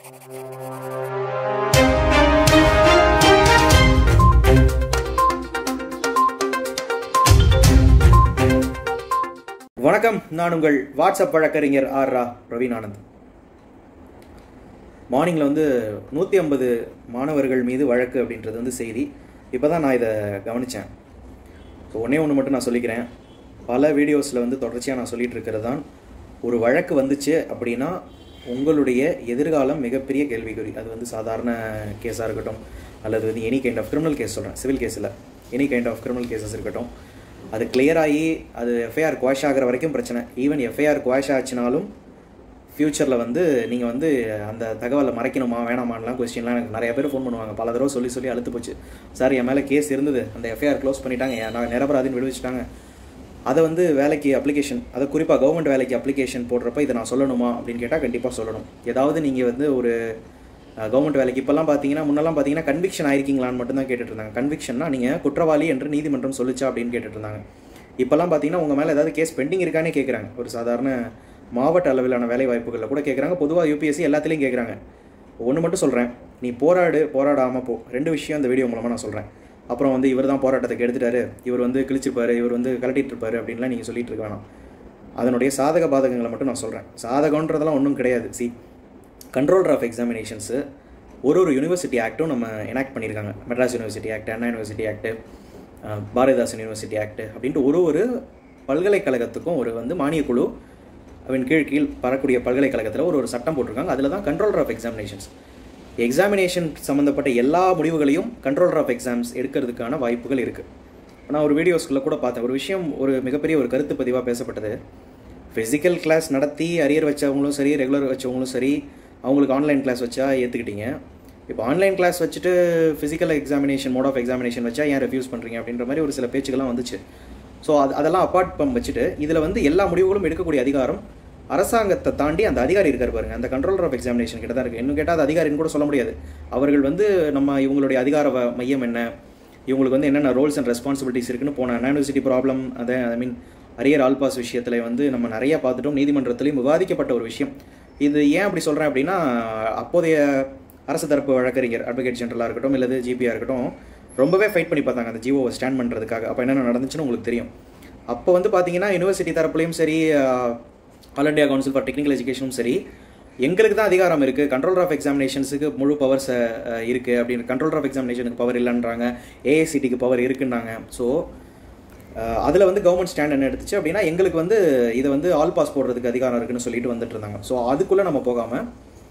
வணக்கம் நான் உங்கள் வாட்ஸ்அப் வழக்கறிஞர் ஆர் ரா பிரவீன் ஆனந்த் மார்னிங்கில் வந்து நூற்றி ஐம்பது மாணவர்கள் மீது வழக்கு அப்படின்றது வந்து செய்தி இப்போ தான் நான் இதை கவனித்தேன் ஸோ ஒன்றே ஒன்று மட்டும் நான் சொல்லிக்கிறேன் பல வீடியோஸில் வந்து தொடர்ச்சியாக நான் சொல்லிட்டு இருக்கிறது தான் ஒரு வழக்கு வந்துச்சு அப்படின்னா உங்களுடைய எதிர்காலம் மிகப்பெரிய கேள்விக்குறி அது வந்து சாதாரண கேஸாக இருக்கட்டும் அல்லது வந்து any kind of criminal case சொல்கிறேன் சிவில் கேஸில் any kind of criminal cases இருக்கட்டும் அது கிளியர் ஆகி அது எஃப்ஐஆர் குவாஷ் ஆகிற வரைக்கும் பிரச்சனை ஈவன் எஃப்ஐஆர் குவாஷ் ஆச்சுனாலும் ஃப்யூச்சரில் வந்து நீங்கள் வந்து அந்த தகவலை மறைக்கணுமா வேணாமான்லாம் கொஸ்டின்லாம் எனக்கு நிறைய பேர் ஃபோன் பண்ணுவாங்க பல தடவை சொல்லி சொல்லி அழுத்து போச்சு சார் என் மேலே கேஸ் இருந்தது அந்த எஃப்ஐஆர் க்ளோஸ் பண்ணிட்டாங்க என் நான் நிரபராதின்னு விடுவிச்சிட்டாங்க அதை வந்து வேலைக்கு அப்ளிகேஷன் அதை குறிப்பாக கவர்மெண்ட் வேலைக்கு அப்ளிகேஷன் போடுறப்ப இதை நான் சொல்லணுமா அப்படின்னு கேட்டால் கண்டிப்பாக சொல்லணும் ஏதாவது நீங்கள் வந்து ஒரு கவர்மெண்ட் வேலைக்கு இப்போல்லாம் பார்த்தீங்கன்னா முன்னெல்லாம் பார்த்தீங்கன்னா கன்விக்ஷன் ஆயிருக்கீங்களான்னு மட்டும் தான் கேட்டுட்டு இருந்தாங்க கன்விக்ஷன்னா நீங்கள் குற்றவாளி என்று நீதிமன்றம் சொல்லிச்சா அப்படின்னு கேட்டுட்டு இருந்தாங்க இப்போல்லாம் பார்த்தீங்கன்னா உங்கள் மேலே ஏதாவது கேஸ் பெண்டிங் இருக்கானே கேட்குறாங்க ஒரு சாதாரண மாவட்ட அளவிலான வேலை வாய்ப்புகளில் கூட கேட்குறாங்க பொதுவாக யூபிஎஸ்சி எல்லாத்துலேயும் கேட்குறாங்க ஒன்று மட்டும் சொல்கிறேன் நீ போராடு போராடாமல் போ ரெண்டு விஷயம் இந்த வீடியோ மூலமாக நான் சொல்கிறேன் அப்புறம் வந்து இவர் தான் போராட்டத்துக்கு எடுத்துட்டாரு இவர் வந்து கிழிச்சிருப்பாரு இவர் வந்து கலட்டிட்டு இருப்பாரு அப்படின்லாம் நீங்கள் சொல்லிட்டு இருக்க வேணாம் அதனுடைய சாதக பாதகங்களை மட்டும் நான் சொல்கிறேன் சாதகன்றதெல்லாம் ஒன்றும் கிடையாது சி கண்ட்ரோலர் ஆஃப் எக்ஸாமினேஷன்ஸு ஒரு ஒரு யூனிவர்சிட்டி ஆக்ட்டும் நம்ம எனாக்ட் பண்ணியிருக்காங்க Madras university act Anna university act Bharathidasan university act அப்படின்ட்டு ஒரு ஒரு பல்கலைக்கழகத்துக்கும் ஒரு வந்து மானியக் குழு அவன் கீழ் கீழ் வரக்கூடிய பல்கலைக்கழகத்தில் ஒரு ஒரு சட்டம் போட்டிருக்காங்க அதில் தான் கண்ட்ரோலர் ஆஃப் எக்ஸாமினேஷன்ஸ் எக்ஸாமினேஷன் சம்மந்தப்பட்ட எல்லா முடிவுகளையும் கண்ட்ரோலர் ஆஃப் எக்ஸாம்ஸ் எடுக்கிறதுக்கான வாய்ப்புகள் இருக்குது நான் ஒரு வீடியோஸ்குள்ளே கூட பார்த்தேன் ஒரு விஷயம் ஒரு மிகப்பெரிய ஒரு கருத்து பதிவாக பேசப்பட்டது ஃபிசிக்கல் கிளாஸ் நடத்தி அரியர் வச்சவங்களும் சரி ரெகுலர் வச்சவங்களும் சரி அவங்களுக்கு ஆன்லைன் கிளாஸ் வச்சா ஏற்றுக்கிட்டீங்க இப்போ ஆன்லைன் கிளாஸ் வச்சுட்டு physical examination mode of examination வச்சா ஏன் ரெஃப்யூஸ் பண்ணுறீங்க அப்படின்ற மாதிரி ஒரு சில பேச்சுக்கெல்லாம் வந்துச்சு ஸோ அது அதெல்லாம் அப்பார்ட் பண்ண வச்சுட்டு இதில் வந்து எல்லா முடிவுகளும் எடுக்கக்கூடிய அதிகாரம் அரசாங்கத்தை தாண்டி அந்த அதிகாரி இருக்கார் பாருங்க அந்த கண்ட்ரோலர் ஆஃப் எக்ஸாமினேஷன் கிட்ட தான் இருக்குது இன்னும் கேட்டால் அது அதிகாரின்னு கூட சொல்ல முடியாது அவர்கள் வந்து நம்ம இவங்களுடைய அதிகார வ- மையம் என்ன இவங்களுக்கு வந்து என்னென்ன ரோல்ஸ் அண்ட் ரெஸ்பான்சிபிலிட்டிஸ் இருக்குன்னு போன அண்ணா யூனிவர்சிட்டி ப்ராப்ளம் அதை I mean arrear all pass விஷயத்தில் வந்து நம்ம நிறைய பார்த்துட்டோம் நீதிமன்றத்திலையும் விவாதிக்கப்பட்ட ஒரு விஷயம் இது ஏன் அப்படி சொல்கிறேன் அப்படின்னா அப்போதைய அரசு தரப்பு வழக்கறிஞர் அட்வொகேட் ஜெனரலாக இருக்கட்டும் இல்லது ஜிபியாக இருக்கட்டும் ரொம்பவே ஃபைட் பண்ணி பார்த்தாங்க அந்த ஜிஓவை ஸ்டாண்ட் பண்ணுறதுக்காக அப்போ என்னென்ன நடந்துச்சுன்னு உங்களுக்கு தெரியும் அப்போ வந்து பார்த்தீங்கன்னா யூனிவர்சிட்டி தரப்புலையும் சரி All India Council for Technical எஜுகேஷனும் சரி எங்களுக்கு தான் அதிகாரம் இருக்குது கண்ட்ரோலர் ஆஃப் எக்ஸாமினேஷன்ஸுக்கு முழு பவர்ஸ் இருக்குது அப்படின்னு கண்ட்ரோலர் ஆஃப் எக்ஸாமினேஷனுக்கு பவர் இல்லைன்றாங்க ஏஐசிடிக்கு பவர் இருக்குன்னாங்க ஸோ அதில் வந்து கவர்மெண்ட் ஸ்டாண்ட் என்ன எடுத்துச்சு அப்படின்னா எங்களுக்கு வந்து இதை வந்து ஆல் பாஸ் போடுறதுக்கு அதிகாரம் இருக்குன்னு சொல்லிட்டு வந்துட்டு இருந்தாங்க ஸோ அதுக்குள்ளே நம்ம போகாமல்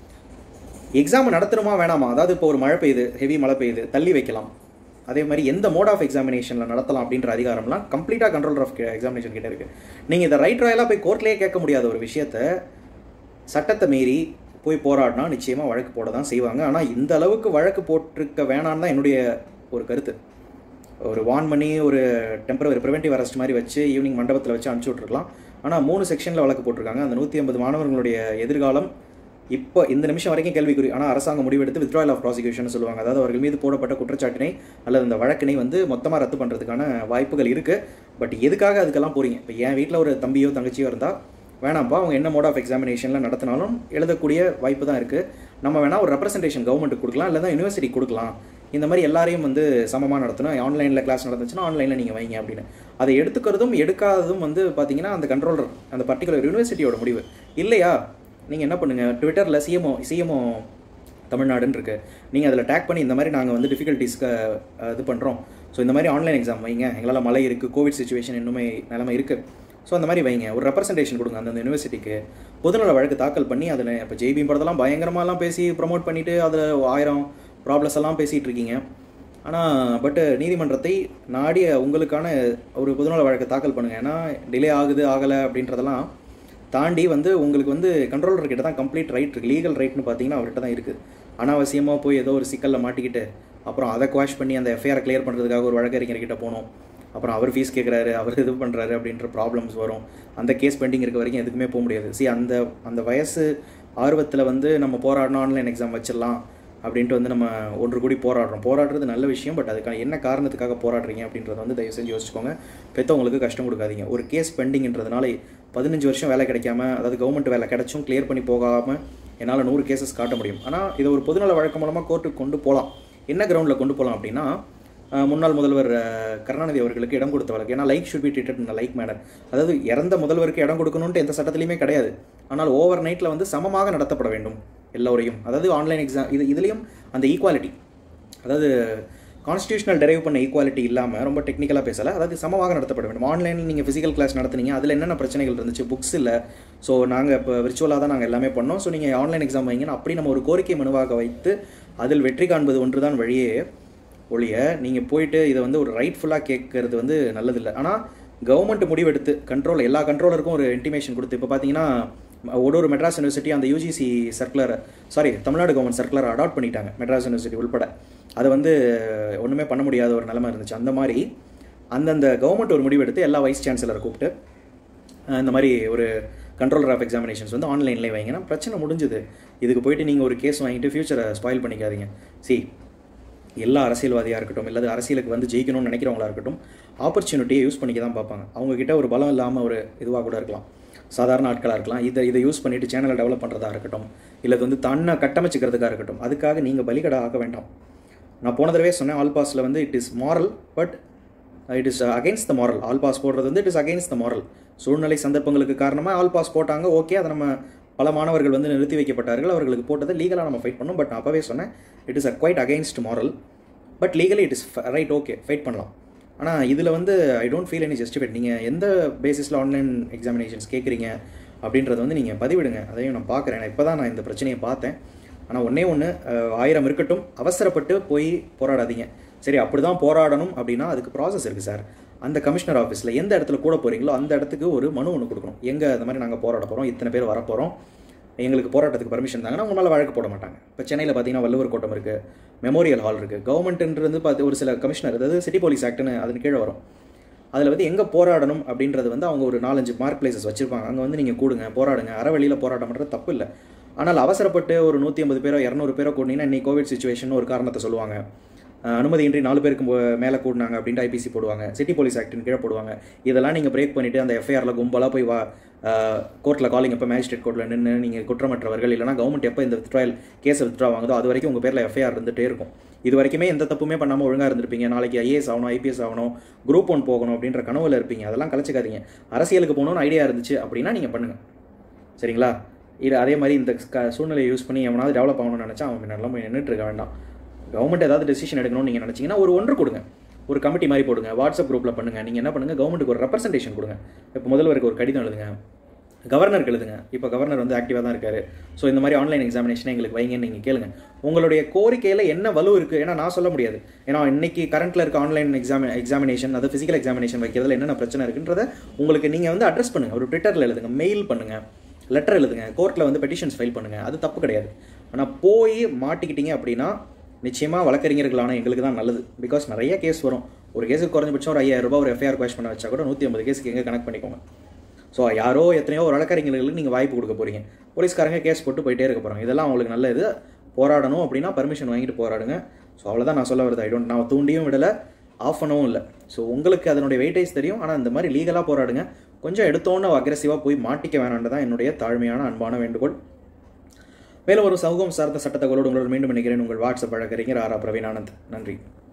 எக்ஸாம் நடத்தணுமா வேணாமா அதாவது இப்போ ஒரு மழை பெய்யுது ஹெவி மழை பெய்யுது தள்ளி வைக்கலாம் அதே மாதிரி எந்த மோட் ஆஃப் எக்ஸாமினேஷனில் நடத்தலாம் அப்படின்ற அதிகாரம்லாம் கம்ப்ளீட்டாக கண்ட்ரோலர் ஆஃப் எக்ஸாமினேஷன் கிட்ட இருக்குது நீங்கள் இதை ரைட் ராயலாக போய் கோர்ட்லேயே கேட்க முடியாத ஒரு விஷயத்த சட்டத்தை மீறி போய் போராடினா நிச்சயமாக வழக்கு போட தான் செய்வாங்க ஆனால் இந்த அளவுக்கு வழக்கு போட்டிருக்க வேணான்னு தான் என்னுடைய ஒரு கருத்து ஒரு வான் பண்ணி ஒரு டெம்பரவரி ப்ரிவென்டிவ் அரெஸ்ட் மாதிரி வச்சு ஈவினிங் மண்டபத்தில் வச்சு அனுப்பிச்சி விட்ருக்கலாம் ஆனால் மூணு செக்ஷனில் வழக்கு போட்டிருக்காங்க அந்த நூற்றி ஐம்பது மாணவர்களுடைய எதிர்காலம் இப்போ இந்த நிமிஷம் வரைக்கும் கேள்விக்குறி ஆனால் அரசாங்கம் முடிவெடுத்து வித்ட்ராயல் ஆஃப் ப்ராசிக்யூஷன் சொல்லுவாங்க அதாவது அவர்கள் மீது போடப்பட்ட குற்றச்சாட்டினை அல்லது அந்த வழக்கினை வந்து மொத்தமாக ரத்து பண்ணுறதுக்கான வாய்ப்புகள் இருக்குது பட் எதுக்காக அதுக்கெல்லாம் போறீங்க இப்போ என் வீட்டில் ஒரு தம்பியோ தங்கச்சியோ இருந்தால் வேணாம்ப்பா அவங்க என்ன மோட் ஆஃப் எக்ஸாமினேஷனில் நடத்தினாலும் எழுதக்கூடிய வாய்ப்பு தான் இருக்குது நம்ம வேணால் ஒரு ரெப்ரசன்டேஷன் கவர்மெண்ட்டுக்கு கொடுக்கலாம் இல்லை தான் யூனிவர்சிட்டி கொடுக்கலாம் இந்த மாதிரி எல்லாரையும் வந்து சமமாக நடத்தணும் ஆன்லைனில் கிளாஸ் நடந்துச்சுன்னா ஆன்லைனில் நீங்கள் வைங்க அப்படின்னு அதை எடுத்துக்கிறதும் எடுக்காததும் வந்து பார்த்தீங்கன்னா அந்த கண்ட்ரோலர் அந்த பர்டிகுலர் யூனிவர்சிட்டியோட முடிவு இல்லையா நீங்கள் என்ன பண்ணுங்கள் ட்விட்டரில் சிஎம்ஓ சிஎம்ஓ தமிழ்நாடுன்னு இருக்கு நீங்கள் அதில் டேக் பண்ணி இந்த மாதிரி நாங்கள் வந்து டிஃபிகல்ட்டிஸ்க்கு இது பண்ணுறோம் ஸோ இந்த மாதிரி ஆன்லைன் எக்ஸாம் வைங்க எங்களால் மழை இருக்குது கோவிட் சுச்சுவேஷன் இன்னுமே நிலைமை இருக்குது ஸோ அந்த மாதிரி வைங்க ஒரு ரெப்ரசன்டேஷன் கொடுங்க அந்த யூனிவர்சிட்டிக்கு பொதுநல வழக்கு தாக்கல் பண்ணி அதில் இப்போ ஜெய்பி படத்தெல்லாம் பயங்கரமாலாம் பேசி ப்ரொமோட் பண்ணிவிட்டு அதில் ஆயிரம் ப்ராப்ளம்ஸ் எல்லாம் பேசிகிட்டு இருக்கீங்க ஆனால் பட்டு நீதிமன்றத்தை நாடிய உங்களுக்கான ஒரு பொதுநல வழக்கு தாக்கல் பண்ணுங்கள் ஏன்னா டிலே ஆகுது ஆகலை அப்படின்றதெல்லாம் தாண்டி வந்து உங்களுக்கு வந்து கண்ட்ரோலர் கிட்ட தான் கம்ப்ளீட் ரைட் இருக்குது லீகல் ரைட்னு பார்த்தீங்கன்னா அவர்கிட்ட தான் இருக்குது அனாவசியமாக போய் ஏதோ ஒரு சிக்கலில் மாட்டிக்கிட்டு அப்புறம் அதை குவாஷ் பண்ணி அந்த எஃப்ஐஆர் கிளியர் பண்ணுறதுக்காக ஒரு வழக்கறிஞர்கிட்ட போனோம் அப்புறம் அவர் ஃபீஸ் கேட்குறாரு அவர் இது பண்ணுறாரு அப்படின்ற ப்ராப்ளம்ஸ் வரும் அந்த கேஸ் பெண்டிங் இருக்க வரைக்கும் எதுக்குமே போக முடியாது சி அந்த அந்த வயசு ஆர்வத்தில் வந்து நம்ம போராடணும் ஆன்லைன் எக்ஸாம் வச்சிடலாம் அப்படின்ட்டு வந்து நம்ம ஒன்று கூடி போராடுறோம் போராடுறது நல்ல விஷயம் பட் அதுக்கான என்ன காரணத்துக்காக போராடுறீங்க அப்படின்றத வந்து தயவு செஞ்சு யோசிச்சுக்கோங்க பெற்றவங்களுக்கு கஷ்டம் கொடுக்காதீங்க ஒரு கேஸ் பெண்டிங்ன்றதுனால பதினஞ்சு வருஷம் வேலை கிடைக்காம அதாவது கவர்மெண்ட் வேலை கிடைச்சும் கிளியர் பண்ணி போகாமல் என்னால் நூறு கேசஸ் காட்ட முடியும் ஆனால் இதை ஒரு பொதுநல வழக்கு மூலமாக கோர்ட்டுக்கு கொண்டு போகலாம் என்ன கிரவுண்டில் கொண்டு போகலாம் அப்படின்னா அஹ், முன்னாள் முதல்வர் அஹ், கருணாநிதி அவர்களுக்கு இடம் கொடுத்த வழக்கு ஏன்னா லைக் ஷுட் பி ட்ரீட்டட் இந்த லைக் மேனர் அதாவது இறந்த முதல்வருக்கு இடம் கொடுக்கணுன்ட்டு எந்த சட்டத்திலையுமே கிடையாது ஆனால் ஓவர் நைட்டில் வந்து சமமாக நடத்தப்பட வேண்டும் எல்லோரையும் அதாவது ஆன்லைன் எக்ஸாம் இது இதுலேயும் அந்த ஈக்குவாலிட்டி அதாவது கான்ஸ்டியூஷனல் டெரைவ் பண்ண ஈக்குவாலிட்டி இல்லாமல் ரொம்ப டெக்னிக்கலாக பேசலை அதாவது சமமாக நடத்தப்பட வேண்டும் ஆன்லைனில் நீங்கள் ஃபிசிக்கல் கிளாஸ் நடத்துனீங்க அதில் என்னென்ன பிரச்சனைகள் இருந்துச்சு புக்ஸ் இல்லை ஸோ நாங்கள் இப்போ விர்ச்சுவலாக தான் நாங்கள் எல்லாமே பண்ணோம் ஸோ நீங்கள் ஆன்லைன் எக்ஸாம் வைங்கன்னு அப்படி நம்ம ஒரு கோரிக்கை மனுவாக வைத்து அதில் வெற்றி காண்பது ஒன்று தான் வழியே ஒழிய நீங்கள் போயிட்டு இதை வந்து ஒரு ரைட்ஃபுல்லாக கேட்கறது வந்து நல்லதில்லை ஆனால் கவர்மெண்ட் முடிவெடுத்து கண்ட்ரோல் எல்லா கண்ட்ரோலருக்கும் ஒரு இன்டிமேஷன் கொடுத்து இப்போ பார்த்தீங்கன்னா ஒரு ஒரு மெட்ராஸ் யூனிவர்சிட்டி அந்த UGC circular sorry Tamil Nadu government circular adopt பண்ணிட்டாங்க மெட்ராஸ் யூனிவர்சிட்டி உள்பட அதை வந்து ஒன்றுமே பண்ண முடியாத ஒரு நிலைமை இருந்துச்சு அந்த மாதிரி அந்தந்த கவர்மெண்ட் ஒரு முடிவெடுத்து எல்லா வைஸ் சான்சலரை கூப்பிட்டு அஹ் இந்த மாதிரி ஒரு கண்ட்ரோலர் ஆஃப் எக்ஸாமினேஷன்ஸ் வந்து ஆன்லைன்லேயே வைங்கன்னா பிரச்சனை முடிஞ்சுது இதுக்கு போயிட்டு நீங்கள் ஒரு கேஸ் வாங்கிட்டு ஃபியூச்சரை ஸ்பாயில் பண்ணிக்காதீங்க சி எல்லா அரசியல்வாதியாக இருக்கட்டும் இல்லாத அரசியலுக்கு வந்து ஜெயிக்கணும்னு நினைக்கிறவங்களா இருக்கட்டும் ஆப்பர்ச்சுனிட்டியை யூஸ் பண்ணிக்க தான் பார்ப்பாங்க அவங்கக்கிட்ட ஒரு பலம் இல்லாமல் ஒரு இதுவாக கூட இருக்கலாம் சாதாரண ஆட்களாக இருக்கலாம் இதை இதை யூஸ் பண்ணிட்டு சேனலை டெவலப் பண்ணுறதா இருக்கட்டும் இல்லை இது வந்து தன்னை கட்டமைச்சிக்கிறதுக்காக இருக்கட்டும் அதுக்காக நீங்கள் பலிகடா ஆக வேண்டாம் நான் போன தடவை சொன்னேன் ஆல் பாஸில் வந்து it is moral but it is against the moral all pass போடுறது வந்து it is against the moral சூழ்நிலை சந்தர்ப்பங்களுக்கு காரணமாக ஆல் பாஸ் போட்டாங்க ஓகே அதை நம்ம பல மாணவர்கள் வந்து நிறுத்தி வைக்கப்பட்டார்கள் அவர்களுக்கு போட்டதை லீகலாக நம்ம ஃபைட் பண்ணோம் பட் நான் அப்போவே சொன்னேன் it is a quite against moral but legally it is right okay fight பண்ணலாம் ஆனால் இதில் வந்து I don't feel any justified நீங்கள் எந்த பேசிஸில் ஆன்லைன் எக்ஸாமினேஷன்ஸ் கேட்குறீங்க அப்படின்றத வந்து நீங்கள் பதிவிடுங்க அதையும் நான் பார்க்குறேன் இப்போ தான் நான் இந்த பிரச்சனையை பார்த்தேன் ஆனால் ஒன்றே ஒன்று ஆயிரம் இருக்கட்டும் அவசரப்பட்டு போய் போராடாதீங்க சரி அப்படி தான் போராடணும் அப்படின்னா அதுக்கு ப்ராசஸ் இருக்குது சார் அந்த கமிஷனர் ஆஃபீஸில் எந்த இடத்துல கூட போகிறீங்களோ அந்த இடத்துக்கு ஒரு மனு ஒன்று கொடுக்கணும் எங்கே இந்த மாதிரி நாங்கள் போராட போகிறோம் இத்தனை பேர் வரப்போகிறோம் எங்களுக்கு போராட்டத்துக்கு பர்மிஷன் தாங்கன்னா உங்க மேலே வழக்கு போட மாட்டாங்க இப்போ சென்னையில் பார்த்தீங்கன்னா வள்ளுவர் கோட்டம் இருக்குது மெமோரியல் ஹால் இருக்குது கவர்மெண்ட்ன்றது பார்த்து ஒரு சில கமிஷனர் அதாவது சிட்டி போலீஸ் ஆக்ட்னு அதன் கீழே வரும் அதில் வந்து எங்கே போராடணும் அப்படின்றது வந்து அவங்க ஒரு நாலஞ்சு மார்க் பிளேசஸ் வச்சுருப்பாங்க அங்கே வந்து நீங்கள் கூடுங்க போராடுங்க அறவழியில் போராட்டம் பண்ணுறது தப்பு இல்லை ஆனால் அவசரப்பட்டு ஒரு நூற்றி ஐம்பது பேரோ இரநூறு பேரோ கூடினீங்கன்னா இன்னைக்கு கோவிட் சுச்சுவேஷன் ஒரு காரணத்தை சொல்லுவாங்க அஹ் அனுமதியின்றி நாலு பேருக்கு மு- மேலே கூடினாங்க அப்படின்ட்டு ஐபிசி போடுவாங்க சிட்டி போலீஸ் ஆக்டின் கீழே போடுவாங்க இதெல்லாம் நீங்கள் பிரேக் பண்ணிவிட்டு அந்த எஃப்ஐஆரில் கும்பலாக போய் வா கோர்ட்டில் காலிங் எப்போ மேஜிஸ்ட்ரேட் கோர்ட்டில் நின்று நீங்கள் குற்றமற்றவர்கள் இல்லைனா கவர்மெண்ட் எப்போ இந்த ட்ரையல் கேஸை வித்ட்ரா வாங்குதோ அது வரைக்கும் உங்கள் பேரில் எஃப்ஐஆர் இருந்துகிட்டே இருக்கும் இது வரைக்குமே எந்த தப்புமே பண்ணாமல் ஒழுங்காக இருந்திருப்பீங்க நாளைக்கு ஐஏஎஸ் ஆகணும் ஐபிஎஸ் ஆகணும் குரூப் ஒன் போகணும் அப்படின்ற கனவுல இருப்பீங்க அதெல்லாம் கலைச்சிக்காதீங்க அரசியலுக்கு போகணும்னு ஐடியா இருந்துச்சு அப்படின்னா நீங்கள் பண்ணுங்கள் சரிங்களா இது அதே மாதிரி இந்த க- சூழ்நிலையை யூஸ் பண்ணி எவனாவது டெவலப் ஆகணும்னு நினச்சா அவன் முன்னாடிலாம் போய் நின்றுட்டு இருக்க வேண்டாம் கவர்மெண்ட் ஏதாவது டெசிஷன் எடுக்கணும்னு நீங்கள் நினச்சிங்கன்னா ஒரு ஒன்று கொடுங்க ஒரு கமிட்டி மாதிரி போடுங்க வாட்ஸ்அப் குரூப்பில் பண்ணுங்கள் நீங்கள் என்ன பண்ணுங்கள் கவர்மெண்ட்டுக்கு ஒரு ரெப்ரசன்டேஷன் கொடுங்க இப்போ முதல்வருக்கு ஒரு கடிதம் எழுதுங்க கவர்னருக்கு எழுதுங்க இப்போ கவர்னர் வந்து ஆக்டிவாக தான் இருக்காரு ஸோ இந்த மாதிரி ஆன்லைன் எக்ஸாமினேஷன் எங்களுக்கு வைங்கன்னு நீங்கள் கேளுங்க உங்களுடைய கோரிக்கையில் என்ன வலு இருக்குது ஏன்னா நான் சொல்ல முடியாது ஏன்னா இன்னைக்கு கரண்ட்டில் இருக்க ஆன்லைன் எக்ஸாமி எக்ஸாமினேஷன் அது ஃபிசிக்கல் எக்ஸாமினேஷன் வைக்கிறதுல என்னென்ன பிரச்சனை இருக்குன்றத உங்களுக்கு நீங்கள் வந்து அட்ரஸ் பண்ணுங்கள் ஒரு ட்விட்டரில் எழுதுங்க மெயில் பண்ணுங்கள் லெட்டர் எழுதுங்க கோர்ட்டில் வந்து பெட்டிஷன்ஸ் ஃபைல் பண்ணுங்கள் அது தப்பு கிடையாது ஆனால் போய் மாட்டிக்கிட்டீங்க அப்படின்னா நிச்சயமாக வழக்கறிஞர்களான எங்களுக்கு தான் நல்லது பிகாஸ் நிறைய கேஸ் வரும் ஒரு கேஸுக்கு குறைஞ்சபட்சம் ஒரு ஐயாயிரம் ரூபாய் ஒரு எஃப்ஐஆர் குவேஷ் பண்ண வச்சா கூட நூற்றி ஐம்பது கேஸுக்கு எங்கே கனெக்ட் பண்ணிக்கோங்க ஸோ யாரோ எத்தனையோ ஒரு வழக்கறிஞர்களுக்கு நீங்கள் வாய்ப்பு கொடுக்க போகிறீங்க போலீஸ்காரங்க கேஸ் போட்டு போயிட்டே இருக்க போகிறாங்க இதெல்லாம் அவங்களுக்கு நல்ல இது போராடணும் அப்படின்னா பர்மிஷன் வாங்கிட்டு போராடுங்க ஸோ அவ்வளோதான் நான் சொல்ல வருது ஐ டோன்ட் நான் தூண்டியும் விடலை ஆஃப் பண்ணவும் இல்லை ஸோ உங்களுக்கு அதனுடைய வெயிட்டேஜ் தெரியும் ஆனால் இந்த மாதிரி லீகலாக போராடுங்க கொஞ்சம் எடுத்தோன்னு அக்ரெசிவாக போய் மாட்டிக்க வேணான்னு தான் என்னுடைய தாழ்மையான அன்பான வேண்டுகோள் மேலும் ஒரு சமூகம் சார்ந்த சட்ட தகவலோடு உங்களோடு மீண்டும் நினைக்கிறேன் உங்கள் வாட்ஸ்அப் வழக்கறிஞர் ஆர் ஆர் பிரவீன் ஆனந்த் நன்றி